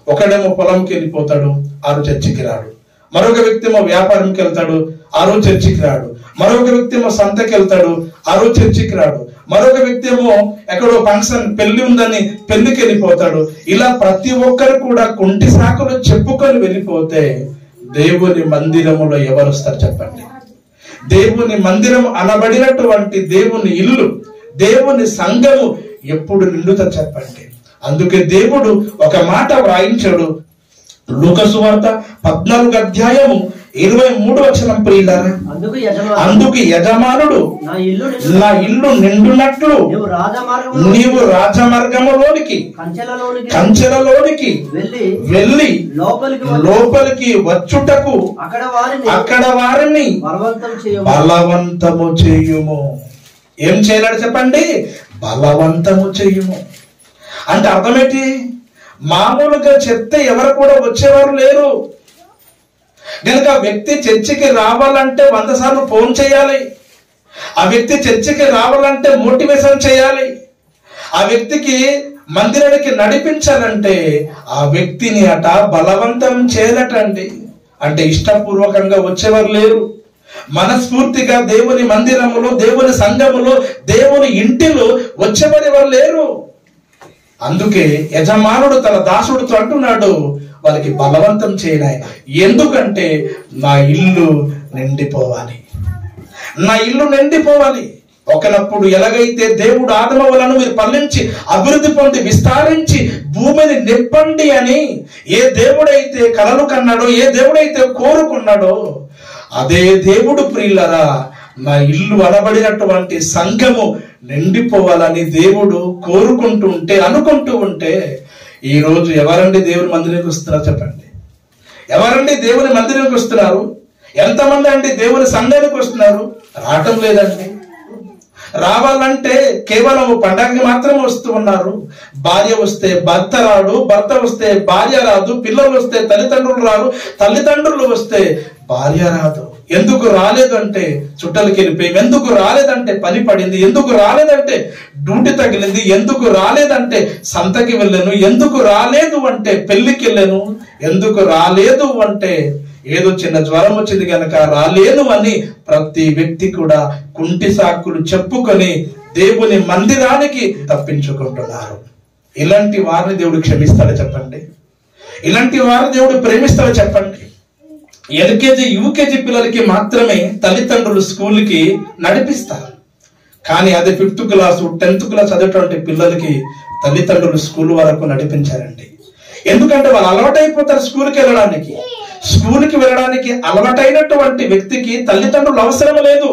ఒకడేమో పొలంకి వెళ్ళిపోతాడు ఆ రోజు చర్చికి రాడు మరొక వ్యక్తి ఏమో వ్యాపారంకి వెళ్తాడు ఆ రోజు చర్చికి రాడు మరొక వ్యక్తి ఏమో సంతకి వెళ్తాడు ఆ రోజు చర్చికి రాడు మరొక వ్యక్తి ఏమో ఎక్కడో ఫంక్షన్ పెళ్లి ఉందని పెళ్లికి వెళ్ళిపోతాడు ఇలా ప్రతి ఒక్కరు కూడా కుంటి సాకులు చెప్పుకొని వెళ్ళిపోతే దేవుని మందిరములో ఎవరు వస్తారు చెప్పండి దేవుని మందిరం అనబడినటువంటి దేవుని ఇల్లు దేవుని సంఘము ఎప్పుడు నిండుతా చెప్పండి అందుకే దేవుడు ఒక మాట వ్రాయించాడు లూకసు వార్త పద్నాలుగు అధ్యాయము ఇరవై మూడు వచనం ప్రియులారా అందుకు యజమాని అందుకు యజమానుడు నా ఇల్లు నిన్ను- నా ఇల్లు నిండునట్లు నీవు రాజమార్గంలో నీవు రాజమార్గములోనికి కంచెలలోనికి కంచెలలోనికి వెళ్ళి వెళ్ళి లోపలికి వచ్చి లోపలికి వచ్చుటకు అక్కడ వారిని అక్కడ వారిని బలవంతం చేయము బలవంతము చేయుము ఏం చేయాలని చెప్పండి బలవంతము చేయుము అంటే అర్థమేంటి మామూలుగా చెప్తే ఎవరు కూడా వచ్చేవారు లేరు కనుక ఆ వ్యక్తి చర్చికి రావాలంటే వంద సార్లు ఫోన్ చేయాలి ఆ వ్యక్తి చర్చికి రావాలంటే మోటివేషన్ చేయాలి ఆ వ్యక్తికి మందిరానికి నడిపించాలంటే ఆ వ్యక్తిని అట బలవంతం చేయాలటండి అంటే ఇష్టపూర్వకంగా వచ్చేవారు లేరు మనస్ఫూర్తిగా దేవుని మందిరములో దేవుని సంఘములో దేవుని ఇంటిలో వచ్చేవారు ఎవరు లేరు అందుకే యజమానుడు తన దాసుడితో అంటున్నాడు వాళ్ళకి బలవంతం చేయనాయన ఎందుకంటే నా ఇల్లు నిండిపోవాలి నా ఇల్లు నిండిపోవాలి ఒకనప్పుడు ఎలాగైతే దేవుడు ఆదమవులను మీరు పల్లించి అభివృద్ధి పొంది విస్తారించి భూమిని నింపండి అని ఏ దేవుడైతే కలలు కన్నాడో ఏ దేవుడైతే కోరుకున్నాడో అదే దేవుడు ప్రియులరా నా ఇల్లు అనబడినటువంటి సంఘము నిండిపోవాలని దేవుడు కోరుకుంటూ ఉంటే అనుకుంటూ ఉంటే ఈ రోజు ఎవరండి దేవుని మందిరానికి వస్తున్నారు చెప్పండి ఎవరండి దేవుని మందిరానికి వస్తున్నారు ఎంతమంది అండి దేవుని సంఘానికి వస్తున్నారు రావటం లేదండి రావాలంటే కేవలం పండగకి మాత్రమే వస్తూ ఉన్నారు భార్య వస్తే భర్త రాడు భర్త వస్తే భార్య రాదు పిల్లలు వస్తే తల్లిదండ్రులు రారు తల్లిదండ్రులు వస్తే భార్య రాదు ఎందుకు రాలేదంటే చుట్టలకి వెళ్ళిపోయి ఎందుకు రాలేదంటే పని పడింది ఎందుకు రాలేదంటే డ్యూటీ తగిలింది ఎందుకు రాలేదంటే సంతకి వెళ్ళాను ఎందుకు రాలేదు అంటే పెళ్లికి వెళ్ళాను ఎందుకు రాలేదు అంటే ఏదో చిన్న జ్వరం వచ్చింది కనుక రాలేను అని ప్రతి వ్యక్తి కూడా కుంటి సాకులు చెప్పుకొని దేవుని మందిరానికి తప్పించుకుంటున్నారు ఇలాంటి వారిని దేవుడు క్షమిస్తాడు చెప్పండి ఇలాంటి వారిని దేవుడు ప్రేమిస్తాడు చెప్పండి ఎల్కేజీ యూకేజీ పిల్లలకి మాత్రమే తల్లిదండ్రులు స్కూల్కి నడిపిస్తారు కానీ అదే ఫిఫ్త్ క్లాస్ టెన్త్ క్లాస్ చదివేటువంటి పిల్లలకి తల్లిదండ్రులు స్కూల్ వరకు నడిపించారండి ఎందుకంటే వాళ్ళు అలవాటైపోతారు స్కూల్కి వెళ్ళడానికి స్కూల్కి వెళ్ళడానికి అలవాటైనటువంటి వ్యక్తికి తల్లిదండ్రులు అవసరం లేదు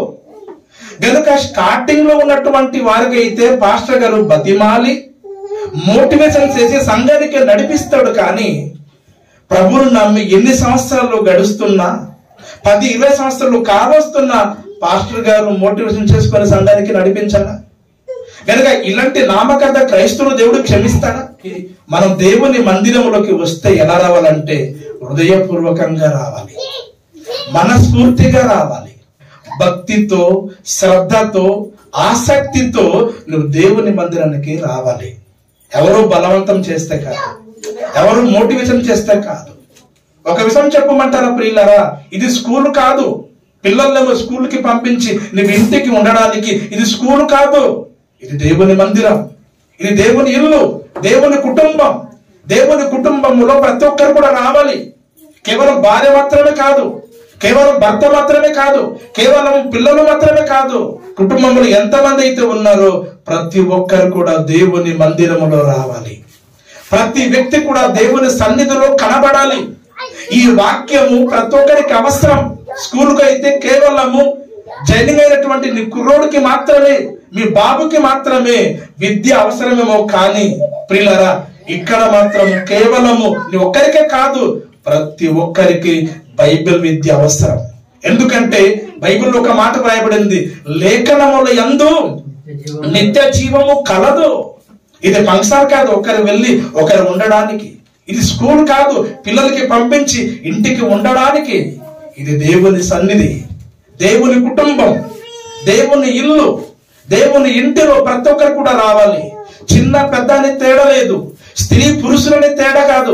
గనుక స్టార్టింగ్ లో ఉన్నటువంటి వారికి అయితే పాస్టర్ గారు బతిమాలి మోటివేషన్ చేసి సంఘానికి నడిపిస్తాడు కానీ ప్రభువును నమ్మి ఎన్ని సంవత్సరాలు గడుస్తున్నా పది ఇరవై సంవత్సరాలు కావస్తున్నా పాస్టర్ గారు మోటివేషన్ చేసుకుని సంఘానికి నడిపించాలా కనుక ఇలాంటి నామకథ క్రైస్తవులు దేవుడు క్షమిస్తాడా మనం దేవుని మందిరంలోకి వస్తే ఎలా రావాలంటే హృదయపూర్వకంగా రావాలి మనస్ఫూర్తిగా రావాలి భక్తితో శ్రద్ధతో ఆసక్తితో నువ్వు దేవుని మందిరానికి రావాలి ఎవరు బలవంతం చేస్తే కాదు ఎవరు మోటివేషన్ చేస్తే కాదు ఒక విషయం చెప్పమంటారా ప్రియులరా ఇది స్కూల్ కాదు పిల్లలను స్కూల్ కి పంపించి నువ్వు ఇంటికి ఉండడానికి ఇది స్కూల్ కాదు ఇది దేవుని మందిరం ఇది దేవుని ఇల్లు దేవుని కుటుంబం దేవుని కుటుంబంలో ప్రతి ఒక్కరు కూడా రావాలి కేవలం భార్య మాత్రమే కాదు కేవలం భర్త మాత్రమే కాదు కేవలం పిల్లలు మాత్రమే కాదు కుటుంబంలో ఎంతమంది అయితే ఉన్నారో ప్రతి ఒక్కరు కూడా దేవుని మందిరములో రావాలి ప్రతి వ్యక్తి కూడా దేవుని సన్నిధిలో కనబడాలి ఈ వాక్యము ప్రతి ఒక్కరికి అవసరం స్కూల్కి అయితే కేవలము జైనింగ్ అయినటువంటి నీ కుర్రోడికి మాత్రమే మీ బాబుకి మాత్రమే విద్య అవసరమేమో కానీ ప్రియులరా ఇక్కడ మాత్రం కేవలము నీ ఒక్కరికే కాదు ప్రతి ఒక్కరికి బైబిల్ విద్య అవసరం ఎందుకంటే బైబిల్లో ఒక మాట రాయబడింది లేఖనముల యందు నిత్య జీవము కలదు ఇది ఫంక్షన్ కాదు ఒకరు వెళ్ళి ఒకరు ఉండడానికి ఇది స్కూల్ కాదు పిల్లలకి పంపించి ఇంటికి ఉండడానికి ఇది దేవుని సన్నిధి దేవుని కుటుంబం దేవుని ఇల్లు దేవుని ఇంటిలో ప్రతి ఒక్కరు కూడా రావాలి చిన్న పెద్ద అని తేడా లేదు స్త్రీ పురుషులని తేడా కాదు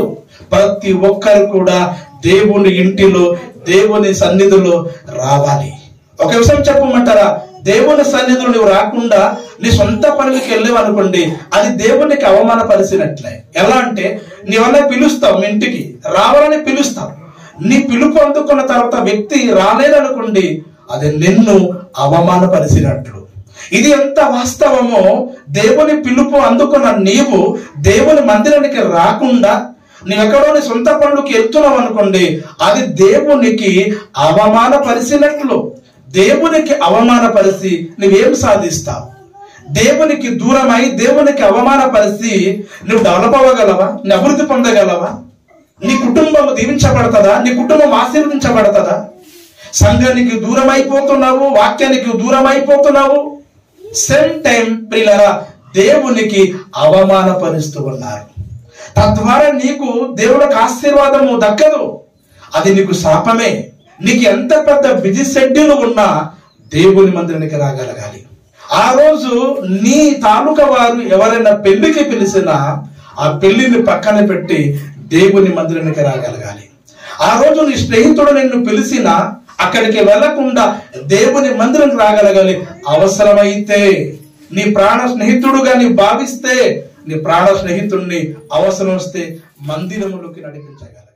ప్రతి ఒక్కరు కూడా దేవుని ఇంటిలో దేవుని సన్నిధిలో రావాలి ఒక విషయం చెప్పమంటారా దేవుని సన్నిధిలో నువ్వు రాకుండా నీ సొంత పనులకి వెళ్ళావు అనుకోండి అది దేవునికి అవమానపరిచినట్లే ఎలా అంటే నీవల్ల పిలుస్తావు మీ ఇంటికి రావాలని పిలుస్తావు నీ పిలుపు అందుకున్న తర్వాత వ్యక్తి రాలేదనుకోండి అది నిన్ను అవమానపరిచినట్లు ఇది ఎంత వాస్తవమో దేవుని పిలుపు అందుకున్న నీవు దేవుని మందిరానికి రాకుండా నీవెక్కడో నీ సొంత పనులకి వెళ్తున్నావు అనుకోండి అది దేవునికి అవమానపరిచినట్లు దేవునికి అవమానపరిచి నువ్వేం సాధిస్తావు దేవునికి దూరమై దేవునికి అవమానపరిచి నువ్వు డెవలప్ అవ్వగలవా నీ అభివృద్ధి పొందగలవా నీ కుటుంబం దీవించబడతదా నీ కుటుంబం ఆశీర్వదించబడతదా సంఘానికి దూరం అయిపోతున్నావు వాక్యానికి దూరం అయిపోతున్నావు సేమ్ టైం ప్రియులరా దేవునికి అవమానపరుస్తూ ఉన్నారు తద్వారా నీకు దేవునికి ఆశీర్వాదము దక్కదు అది నీకు శాపమే నీకు ఎంత పెద్ద బిజీ షెడ్యూల్ ఉన్నా దేవుని మందిరానికి రాగలగాలి ఆ రోజు నీ తాలూకా వారు ఎవరైనా పెళ్లికి పిలిచినా ఆ పెళ్లిని పక్కన పెట్టి దేవుని మందిరానికి రాగలగాలి ఆ రోజు నీ స్నేహితుడు నిన్ను పిలిచినా అక్కడికి వెళ్లకుండా దేవుని మందిరం రాగలగాలి అవసరమైతే నీ ప్రాణ స్నేహితుడుగా నీ భావిస్తే నీ ప్రాణ స్నేహితుడిని అవసరం వస్తే మందిరములోకి నడిపించగలగాలి